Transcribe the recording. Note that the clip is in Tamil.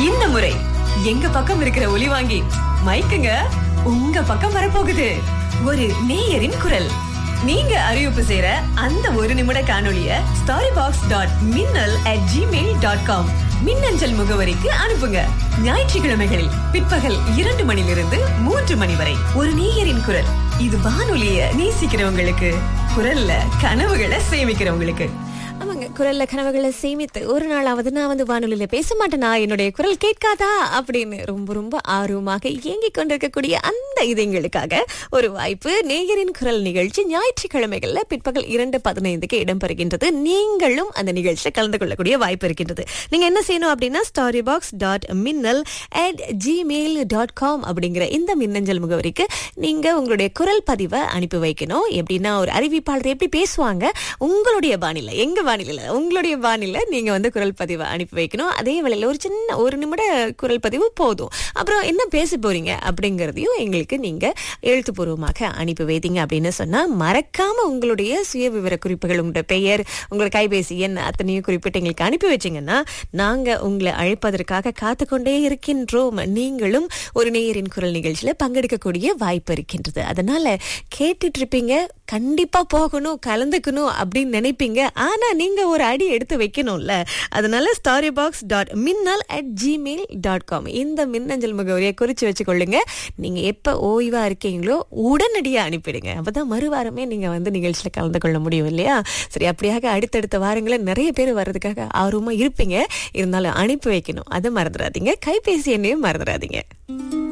இந்த முறை எங்க பக்கம் இருக்கிற ஒலி வாங்கி மைக்குங்க உங்க பக்கம் வரப்போகுது ஒரு நேயரின் குரல் நீங்க அறிவிப்பு செய்யற அந்த ஒரு நிமிட காணொளிய story box dot Minnal at Gmail dot com மின்னஞ்சல் முகவரிக்கு அனுப்புங்க ஞாயிற்றுக்கிழமைகளில் பிற்பகல் இரண்டு மணிலிருந்து மூன்று மணி வரை ஒரு நேயரின் குரல் இது வானொலிய நேசிக்கிறவங்களுக்கு குரல்ல கனவுகளை சேமிக்கிறவங்களுக்கு ஆமாங்க குரல்ல கனவுகளை சேமித்து ஒரு நாளாவது நான் வந்து வானொலியில பேச மாட்டேனா என்னுடைய குரல் கேட்காதா அப்படின்னு ரொம்ப ரொம்ப ஆர்வமாக இயங்கிக் கொண்டிருக்கக்கூடிய அந்த இதயங்களுக்காக ஒரு வாய்ப்பு நேயரின் குரல் நிகழ்ச்சி ஞாயிற்றுக்கிழமைகள்ல பிற்பகல் இரண்டு பதினைந்துக்கு இடம்பெறுகின்றது நீங்களும் அந்த நிகழ்ச்சியில் கலந்து கொள்ளக்கூடிய வாய்ப்பு இருக்கின்றது நீங்க என்ன செய்யணும் அப்படின்னா story box dot Minnal at Gmail dot com அப்படிங்கிற இந்த மின்னஞ்சல் முகவரிக்கு நீங்க உங்களுடைய குரல் பதிவை அனுப்பி வைக்கணும் எப்படின்னா ஒரு அறிவிப்பாளர் எப்படி பேசுவாங்க உங்களுடைய பாணில எங்க பாணில உங்களுடைய பாணில நீங்க வந்து குரல் பதிவை அனுப்பி வைக்கணும் அதே வேளையில ஒரு சின்ன ஒரு நிமிட குரல் பதிவு போதும் அப்புறம் என்ன பேச போறீங்க அப்படிங்கறதையும் எங்களுக்கு நீங்க எழுத்துப்பூர்வமாக அனுப்பி வைத்தீங்க அப்படின்னு சொன்னா மறக்காம உங்களுடைய சுய விவர குறிப்புகள் உங்களுடைய பெயர் உங்களோட கைபேசி எண் அத்தனையும் குறிப்பிட்டு எங்களுக்கு அனுப்பி வச்சீங்கன்னா நாங்க உங்களை அழைப்பதற்காக காத்து கொண்டே இருக்கின்றோம் நீங்களும் ஒரு நேயரின் குரல் நிகழ்ச்சியில பங்கெடுக்கக்கூடிய வாய்ப்பு இருக்கின்றது அதனால கேட்டுட்டு இருப்பீங்க கண்டிப்பா போகணும் கலந்துக்கணும் அப்படின்னு நினைப்பீங்க ஆனா நீங்க ஒரு அடி எடுத்து வைக்கணும்ல அதனால story box dot Minnal at Gmail dot com இந்த மின்னஞ்சல் முகவரியை குறிச்சு வச்சுக்கொள்ளுங்க நீங்க எப்ப ஓய்வா இருக்கீங்களோ உடனடியா அனுப்பிடுங்க அப்பதான் மறுவாரமே நீங்க வந்து நிகழ்ச்சியில கலந்து கொள்ள முடியும் இல்லையா சரி அப்படியாக அடுத்தடுத்த வாரங்களில் நிறைய பேர் வர்றதுக்காக ஆர்வமா இருப்பீங்க இருந்தாலும் அனுப்பி வைக்கணும் அதை மறந்துடாதீங்க கைபேசி எண்ணையும் மறந்துடாதீங்க